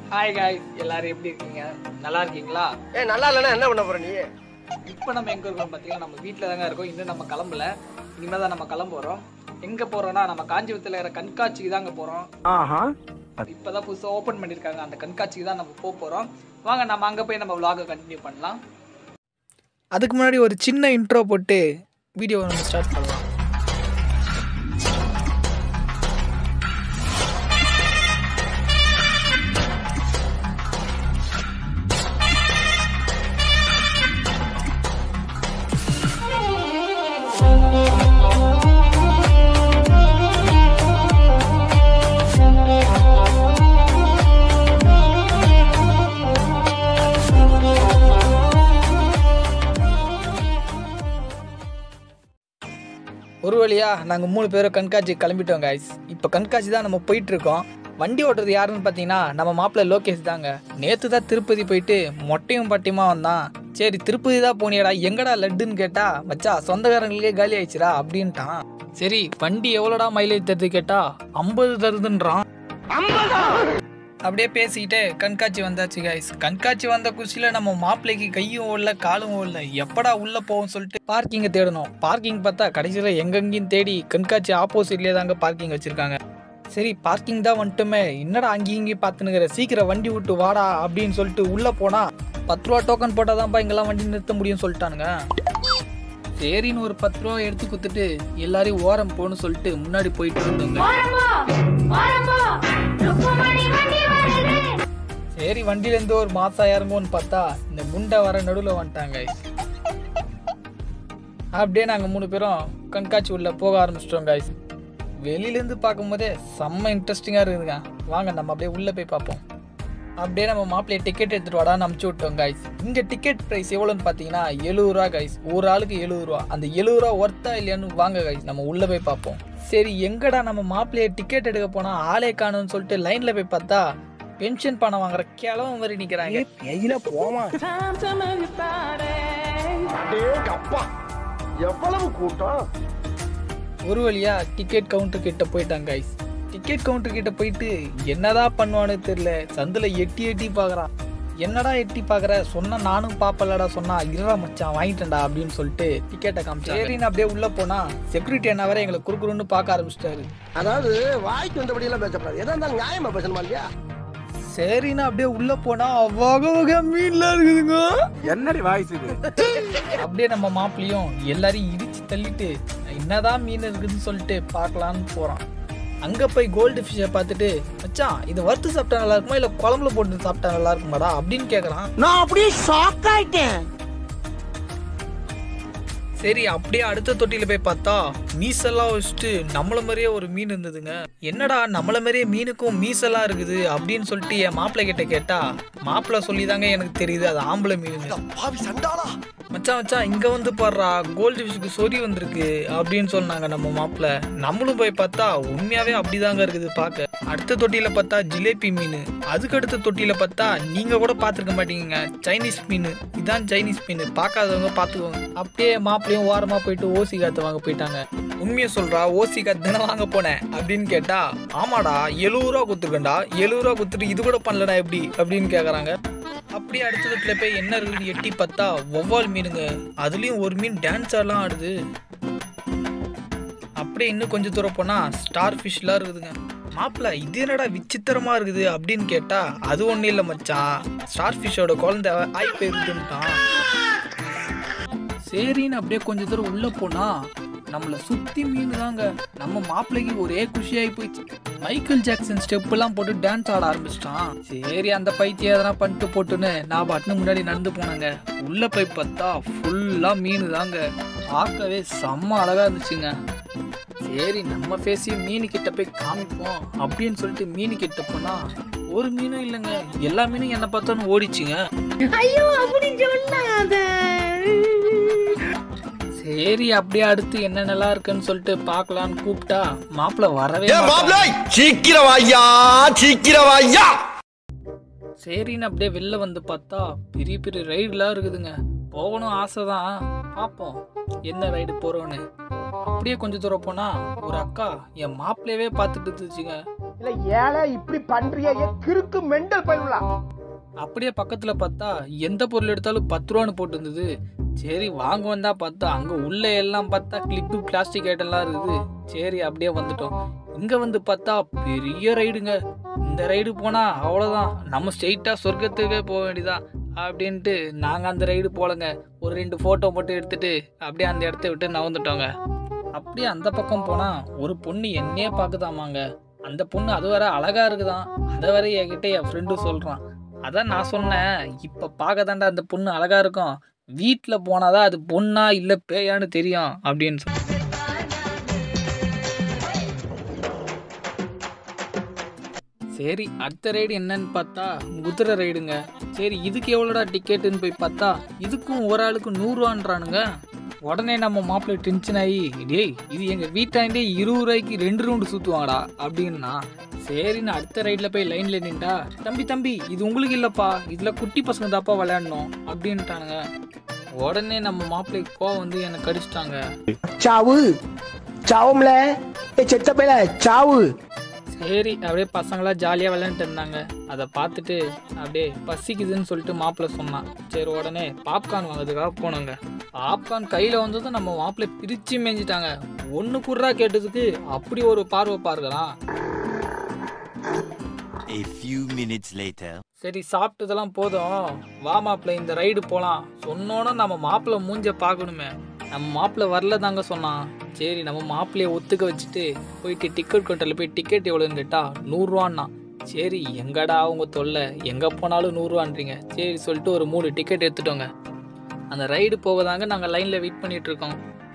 Hi guys எல்லாரும் எப்படி இருக்கீங்க நல்லா இருக்கீங்களா ஏ நல்லா இல்லைன்னா என்ன பண்ண போற நீ இப்போ நம்ம எங்க இருக்கோம் பார்த்தீங்கன்னா நம்ம வீட்டில் தாங்க இருக்கோம் இன்னும் நம்ம கிளம்பல இனிமேல் தான் நம்ம கிளம்ப போகிறோம் எங்கே போகிறோம்னா நம்ம காஞ்சிபுரத்தில் இருக்கிற கண்காட்சிக்கு தாங்க போகிறோம் ஆஹா இப்போ தான் புதுசாக ஓப்பன் பண்ணியிருக்காங்க அந்த கண்காட்சிக்கு தான் நம்ம போக போகிறோம் வாங்க நம்ம அங்கே போய் நம்ம vlog-அ கண்டினியூ பண்ணலாம் அதுக்கு முன்னாடி ஒரு சின்ன இன்ட்ரோ போட்டு வீடியோவை நம்ம ஸ்டார்ட் பண்ணலாம் ஒரு வழியா நாங்கள் மூணு பேரும் கண்காட்சி கிளம்பிட்டோம் guys இப்போ கண்காட்சி தான் நம்ம போயிட்டு இருக்கோம் வண்டி ஓட்டுறது யாருன்னு பார்த்தீங்கன்னா நம்ம மாப்பிள்ளை லோகேஷ் தாங்க நேற்று தான் திருப்பதி போயிட்டு மொட்டையும் பட்டியுமா வந்தான் சரி திருப்பதி தான் போனியடா எங்கடா லட்டுன்னு கேட்டா மச்சா சொந்தக்காரங்களுக்கே காலி ஆயிடுச்சுடா அப்படின்ட்டான் சரி வண்டி எவ்வளோடா மைலேஜ் தருது கேட்டா ஐம்பது தருதுன்றான் அப்படியே பேசிக்கிட்டே கண்காட்சி வந்தாச்சு கைஸ் கண்காட்சி வந்த குஷியில் நம்ம மாப்பிள்ளைக்கு கையும் ஓடல காலும் ஓடல எப்படா உள்ள போவோம் சொல்லிட்டு பார்க்கிங்கை தேடணும் பார்க்கிங் பார்த்தா கடைசியில் எங்கெங்கேயும் தேடி கண்காட்சி ஆப்போசிட்லேயே தாங்க பார்க்கிங் வச்சிருக்காங்க சரி பார்க்கிங் தான் வந்துட்டுமே என்னடா அங்கேயும் இங்கேயும் பார்த்துனுங்கிற சீக்கிரம் வண்டி விட்டு வாடா அப்படின்னு சொல்லிட்டு உள்ளே போனா பத்து ரூபா டோக்கன் போட்டால் தான்ப்பா இங்கெல்லாம் வண்டி நிறுத்த முடியும்னு சொல்லிட்டானுங்க சரின்னு ஒரு பத்து ரூபா எடுத்து கொடுத்துட்டு எல்லாரையும் ஓரம் போன்னு சொல்லிட்டு முன்னாடி போயிட்டு இருந்தோங்க சரி வண்டியில இருந்து ஒரு மாசம் இறங்கும்னு பார்த்தா இந்த குண்டை வர நடுவில் வந்துட்டாங்க அப்படியே நாங்க மூணு பேரும் கண்காட்சி உள்ள போக ஆரம்பிச்சிட்டோம் guys வெளியில இருந்து பார்க்கும்போதே செம்ம இன்ட்ரெஸ்டிங்கா இருக்குதுங்க வாங்க நம்ம அப்படியே உள்ள போய் பார்ப்போம் அப்படியே நம்ம மாப்பிள்ளைய டிக்கெட் எடுத்துட்டு வாடான்னு அமுச்சு விட்டோம் கைஸ் இங்க டிக்கெட் பிரைஸ் எவ்வளோன்னு பார்த்தீங்கன்னா எழுபது ரூபா கைஸ் ஒரு ஆளுக்கு எழுபது ரூபா அந்த எழுபது ரூபா ஒர்த்தா இல்லையான்னு வாங்க கைஸ் நம்ம உள்ள போய் பார்ப்போம் சரி எங்கடா நம்ம மாப்பிள்ளைய டிக்கெட் எடுக்க போனா ஆளே காணும்னு சொல்லிட்டு லைன்ல போய் பார்த்தா பென்ஷன் பணம் வாங்குற கிழவன் மாதிரி நிக்கிறாங்க பெயில போமா டேய் அப்பா எவ்வளவு கூட்டம் ஒரு வழியா டிக்கெட் கவுண்டர் கிட்ட போயிட்டாங்க கைஸ் டிக்கெட் கவுண்டர் கிட்ட போயிட்டு என்னதான் பண்ணுவான்னு தெரியல சந்தில எட்டி எட்டி பாக்குறான் என்னடா எட்டி பாக்குற சொன்னா நானும் பாப்பலடா சொன்னா இருடா மச்சான் வாங்கிட்டேன்டா அப்படின்னு சொல்லிட்டு டிக்கெட்டை காமிச்சா சரின்னு அப்படியே உள்ள போனா செக்யூரிட்டி என்ன வேற எங்களை குறுக்குறுன்னு பார்க்க ஆரம்பிச்சிட்டாரு அதாவது வாய்க்கு வந்தபடி எல்லாம் பேசக்கூடாது எதா இருந்தாலும் நியாயமா பேசணுமா இல்லையா சரின்னு அப்படியே உள்ள போனா வகை வகை மீன்லாம் இருக்குதுங்க என்னடி வாய்ஸ் இது அப்படியே நம்ம மாப்பிளையும் எல்லாரையும் இடிச்சு தள்ளிட்டு என்னதான் மீன் இருக்குதுன்னு சொல்லிட்டு பார்க்கலான்னு போறான் அங்க போய் கோல்டு ஃபிஷ்ஷை பார்த்துட்டு மச்சான் இது வறுத்து சாப்பிட்டா நல்லா இருக்குமா இல்ல குழம்புல போட்டு சாப்பிட்டா நல்லா இருக்குமாடா அப்படின்னு கேக்குறான் நான் அப்படியே ஷாக் ஆயிட்டேன் சரி அப்படியே அடுத்த தொட்டியில போய் பார்த்தா மீசெல்லாம் வச்சுட்டு நம்மள மாதிரியே ஒரு மீன் இருந்ததுங்க என்னடா நம்மள மாதிரியே மீனுக்கும் மீசெல்லாம் இருக்குது அப்படின்னு சொல்லிட்டு என் மாப்பிள்ளை கிட்ட கேட்டா மாப்பிள்ளை சொல்லிதாங்க எனக்கு தெரியுது அது ஆம்பளை மீன் பாவி சண்டாளா மச்சான் மச்சான் இங்க வந்து பாடுறா கோல்டு ஃபிஷ்க்கு சொறி வந்திருக்கு அப்படின்னு சொன்னாங்க நம்ம மாப்பிள்ள நம்மளும் போய் பார்த்தா உண்மையாவே அப்படிதாங்க இருக்குது பார்க்க அடுத்த தொட்டியில பார்த்தா ஜிலேபி மீன் அதுக்கு அடுத்த தொட்டியில பார்த்தா நீங்க கூட பார்த்துருக்க மாட்டீங்க சைனீஸ் மீன் இதான் சைனீஸ் மீன் பார்க்காதவங்க பார்த்துக்கோங்க அப்படியே மாப்பிளையும் ஓரமா போயிட்டு ஓசி காத்து வாங்க போயிட்டாங்க உண்மையை சொல்றா ஓசி காத்து தானே வாங்க போனேன் அப்படின்னு கேட்டா ஆமாடா எழுபது ரூபா கொடுத்துருக்கேன்டா எழுபது ரூபா கொடுத்துட்டு இது கூட பண்ணலடா எப்படி அப்படின்னு கேக்குறாங்க அப்படியே அடுத்ததுல போய் என்ன இருக்குன்னு எட்டி பார்த்தா ஒவ்வால் மீனுங்க அதுலயும் ஒரு மீன் டான்ஸ் ஆடலாம் ஆடுது அப்படியே இன்னும் கொஞ்சம் தூரம் போனா ஸ்டார் ஃபிஷ்லாம் இருக்குதுங்க மாப்பிள்ள இது என்னடா விசித்திரமா இருக்குது அப்படின்னு கேட்டா அது ஒண்ணும் இல்ல மச்சான் ஸ்டார் ஃபிஷ்ஷோட குழந்தை ஆய் போயிருதுன்ட்டான் சரின்னு அப்படியே கொஞ்சம் தூரம் உள்ள போனா நம்மள சுத்தி மீன் தாங்க நம்ம மாப்பிள்ளைக்கு ஒரே குஷியாகி போயிடுச்சு மைக்கேல் ஜாக்சன் ஸ்டெப் எல்லாம் போட்டு டான்ஸ் ஆட ஆரம்பிச்சிட்டான் சரி அந்த பைத்தியம் எதனா பண்ணிட்டு போட்டுன்னு நான் பாட்டுன்னு முன்னாடி நடந்து போனாங்க உள்ள போய் பார்த்தா ஃபுல்லா மீன் தாங்க பார்க்கவே செம்ம அழகா இருந்துச்சுங்க சரி நம்ம ஃபேஸையும் மீன் கிட்ட போய் காமிப்போம் அப்படின்னு சொல்லிட்டு மீன் கிட்ட போனா ஒரு மீனும் இல்லைங்க எல்லா மீனும் என்ன பார்த்தாலும் ஓடிச்சுங்க ஐயோ அப்படி சொல்லாத சரி அப்படியே அடுத்து என்னென்னலாம் இருக்குன்னு சொல்லிட்டு பார்க்கலான்னு கூப்பிட்டா மாப்பிள்ள வரவே ஏ மாட்டான். மாப்ளை சீக்கிரம் வாய்யா சீக்கிரம் வாய்யா சரின்னு அப்படியே வெளில வந்து பார்த்தா பெரிய பெரிய ரைடுலாம் இருக்குதுங்க போகணும் ஆசை தான் பார்ப்போம் என்ன ரைடு போகிறோன்னு அப்படியே கொஞ்சம் தூரம் போனா ஒரு அக்கா என் மாப்பிள்ளையவே பார்த்துட்டு இருந்துச்சுங்க இல்ல ஏழை இப்படி பண்றியே ஏ கிறுக்கு மெண்டல் பயிலாம் அப்படியே பக்கத்துல பார்த்தா எந்த பொருள் எடுத்தாலும் பத்து ரூபான்னு போட்டு இருந்தது சரி வாங்க வந்தா பார்த்தா அங்க உள்ள எல்லாம் பார்த்தா கிளிப்பு பிளாஸ்டிக் ஐட்டம்லாம் இருக்குது சரி அப்படியே வந்துட்டோம் இங்க வந்து பார்த்தா பெரிய ரைடுங்க இந்த ரைடு போனா அவ்வளவுதான் நம்ம ஸ்ட்ரெயிட்டா சொர்க்கத்துக்கே போக வேண்டியதான் அப்படின்ட்டு நாங்க அந்த ரைடு போலங்க ஒரு ரெண்டு போட்டோ மட்டும் எடுத்துட்டு அப்படியே அந்த இடத்த விட்டு நவந்துட்டோங்க அப்படியே அந்த பக்கம் போனா ஒரு பொண்ணு என்னையே பார்க்குதாமாங்க அந்த பொண்ணு அது வர அழகா இருக்குதாம் அதை வர என்கிட்ட என் ஃப்ரெண்டு சொல்றான் அதான் நான் சொன்னேன் இப்ப பார்க்க தாண்டா அந்த பொண்ணு அழகா இருக்கும் வீட்டுல போனாதான் அது பொண்ணா இல்ல பேயான்னு தெரியும் அப்படின்னு சொன்னேன் சரி அடுத்த ரைடு என்னன்னு பார்த்தா குதிரை ரைடுங்க சரி இதுக்கு எவ்வளோடா டிக்கெட்டுன்னு போய் பார்த்தா இதுக்கும் ஒரு ஆளுக்கு நூறுரூவான்றானுங்க உடனே நம்ம மாப்பிள்ளை டென்ஷன் ஆகி டேய் இது எங்கள் வீட்டாண்டே இருபது ரூபாய்க்கு ரெண்டு ரவுண்டு சுற்றுவாங்கடா அப்படின்னா சரின்னு அடுத்த ரைடில் போய் லைனில் நின்றா தம்பி தம்பி இது உங்களுக்கு இல்லைப்பா இதில் குட்டி பசங்க தாப்பா விளையாடணும் அப்படின்ட்டானுங்க உடனே நம்ம மாப்பிள்ளை கோவம் வந்து என்னை கடிச்சிட்டாங்க சாவு சாவும்ல ஏ செத்த பையல சாவு சரி அப்படியே பசங்களாம் ஜாலியாக விளையாண்டுட்டு இருந்தாங்க அதை பார்த்துட்டு அப்படியே பசிக்குதுன்னு சொல்லிட்டு மாப்பிள்ளை சொன்னான் சரி உடனே பாப்கார்ன் வாங்குறதுக்காக போனோங்க பாப்கார்ன் கையில் வந்ததும் நம்ம மாப்பிள்ளை பிரித்து மேய்ஞ்சிட்டாங்க ஒன்று குர்ரா கேட்டதுக்கு அப்படி ஒரு பார்வை பார்க்கலாம் A few minutes later. சரி சாப்பிட்டதெல்லாம் போதும் வா மாப்பிள்ளை இந்த ரைடு போகலாம் சொன்னோன்னா நம்ம மாப்பிள்ளை மூஞ்ச பார்க்கணுமே நம்ம மாப்பிள்ளை வரல தாங்க சொன்னான் சரி நம்ம மாப்பிள்ளைய ஒத்துக்க வச்சுட்டு போயிட்டு டிக்கெட் கவுண்டரில் போய் டிக்கெட் எவ்வளோன்னு கேட்டா நூறுரூவான்னா சரி எங்கடா அவங்க தொல்லை எங்கே போனாலும் நூறுரூவான்றீங்க சரி சொல்லிட்டு ஒரு மூணு டிக்கெட் எடுத்துட்டோங்க அந்த ரைடு போவதாங்க நாங்கள் லைனில் வெயிட் பண்ணிட்டு இருக்கோம்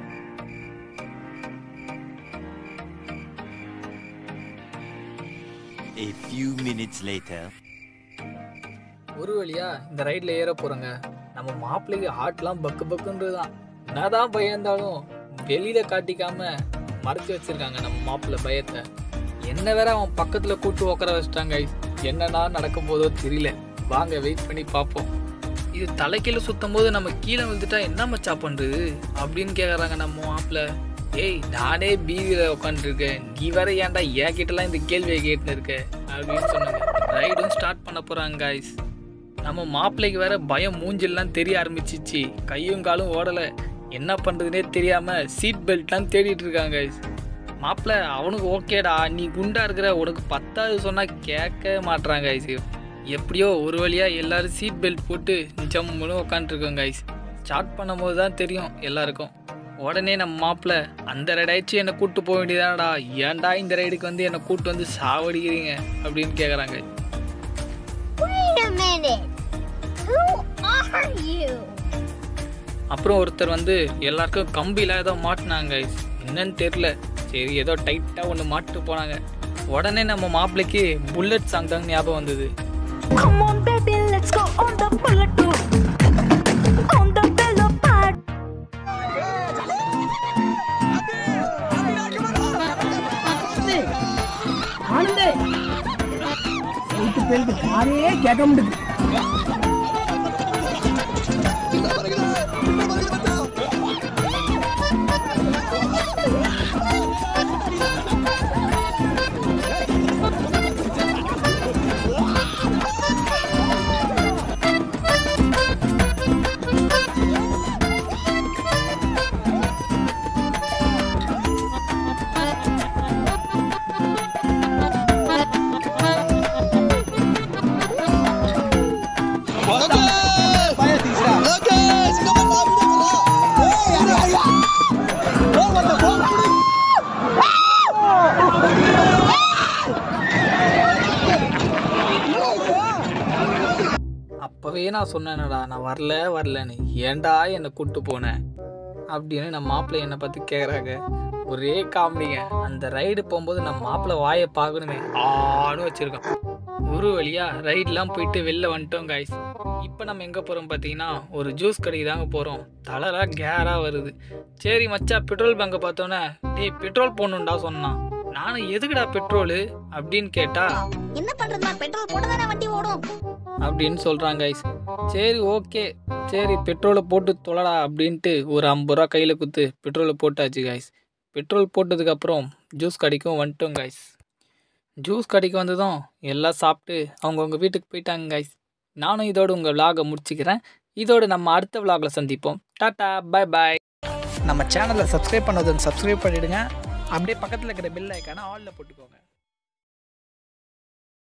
A few minutes later. ஒரு வழியா இந்த ரைட்ல ஏற போறோங்க நம்ம மாப்பிள்ளைக்கு ஹார்ட்லாம் பக்கு பக்குன்றதுதான் என்னதான் பயம் இருந்தாலும் வெளியில காட்டிக்காம மறைச்சு வச்சிருக்காங்க நம்ம மாப்பிள்ளை பயத்தை என்ன வேற அவன் பக்கத்துல கூட்டு உட்கார வச்சிட்டாங்க என்னடா நடக்க போதோ தெரியல வாங்க வெயிட் பண்ணி பார்ப்போம் இது தலைக்கீழ சுத்தும் போது நம்ம கீழே விழுந்துட்டா என்ன மச்சா பண்றது அப்படின்னு கேக்குறாங்க நம்ம மாப்பிள்ளை ஏய் நானே பீதியில உட்காந்துருக்கேன் நீ வேற ஏன்டா என் கிட்டலாம் இந்த கேள்வியை கேட்டுன்னு இருக்க அப்படின்னு சொன்னாங்க ரைடும் ஸ்டார்ட் பண்ண போறாங்க guys நம்ம மாப்பிள்ளைக்கு வேற பயம் மூஞ்சில்லாம் தெரிய ஆரம்பிச்சிச்சு கையும் காலும் ஓடல என்ன பண்றதுனே தெரியாம சீட் பெல்ட்லாம் தேடிட்டு இருக்காங்க மாப்பிள்ளை அவனுக்கு ஓகேடா நீ குண்டா இருக்கிற உனக்கு பத்தாவது சொன்னா கேட்க மாட்றாங்க guys. எப்படியோ ஒரு வழியா எல்லாரும் சீட் பெல்ட் போட்டு ஜம்முன்னு உட்காந்துருக்கோம் guys. ஸ்டார்ட் பண்ணும்போது தான் தெரியும் எல்லாருக்கும் உடனே நம்ம மாப்பிள்ளை அந்த ரைடாச்சும் என்னை கூட்டு போக வேண்டியதாடா ஏன்டா இந்த ரைடுக்கு வந்து என்னை கூட்டு வந்து சாவடிக்கிறீங்க அப்படின்னு கேட்குறாங்க Wait a minute. Who are you? அப்புறம் ஒருத்தர் வந்து எல்லாருக்கும் கம்பியில் ஏதோ மாட்டினாங்க என்னன்னு தெரில சரி ஏதோ டைட்டாக ஒன்று மாட்டு போனாங்க உடனே நம்ம மாப்பிள்ளைக்கு புல்லட் சாங் தான் ஞாபகம் வந்தது Come on, baby, let's go on the bullet too. On the bellow part. ஆனந்தே சைட்டு பேருக்கு காரே கேட்க முடியுது அப்போவே நான் சொன்னேனடா நான் வரல வரலன்னு ஏன்டா என்னை கூட்டு போனேன் அப்படின்னு நம்ம மாப்பிள்ளை என்னை பற்றி கேட்குறாங்க ஒரே காமெடிங்க அந்த ரைடு போகும்போது நம்ம மாப்பிள்ளை வாயை பார்க்கணுமே ஆன்னு வச்சுருக்கோம் ஒரு வழியா ரைட்லாம் போயிட்டு வெளில வந்துட்டோம் காய்ஸ் இப்போ நம்ம எங்கே போகிறோம் பார்த்தீங்கன்னா ஒரு ஜூஸ் கடைக்கு தாங்க போகிறோம் தலைலாம் கேராக வருது சரி மச்சா பெட்ரோல் பங்கை பார்த்தோன்னே டேய் பெட்ரோல் போடணும்டா சொன்னான் நானும் எதுக்குடா பெட்ரோலு அப்படின்னு கேட்டா என்ன பண்றதுமா பெட்ரோல் போட்டு தானே வண்டி ஓடும் அப்படின்னு சொல்கிறாங்க கைஸ் சரி ஓகே சரி பெட்ரோலை போட்டு தொலைடா அப்படின்ட்டு ஒரு ஐம்பது ரூபா கையில் குத்து பெட்ரோலை போட்டாச்சு கைஸ் பெட்ரோல் போட்டதுக்கப்புறம் ஜூஸ் கடைக்கும் வந்துட்டோம் கைஸ் ஜூஸ் கடைக்கு வந்ததும் எல்லாம் சாப்பிட்டு அவங்கவுங்க வீட்டுக்கு போயிட்டாங்க கைஸ் நானும் இதோடு உங்கள் விலாகை முடிச்சுக்கிறேன் இதோடு நம்ம அடுத்த விலாகில் சந்திப்போம் டாட்டா பை பாய் நம்ம சேனலை சப்ஸ்கிரைப் பண்ணதுன்னு சப்ஸ்கிரைப் பண்ணிவிடுங்க அப்படியே பக்கத்தில் இருக்கிற பெல் ஐக்கான ஆலில் போட்டுக்கோங்க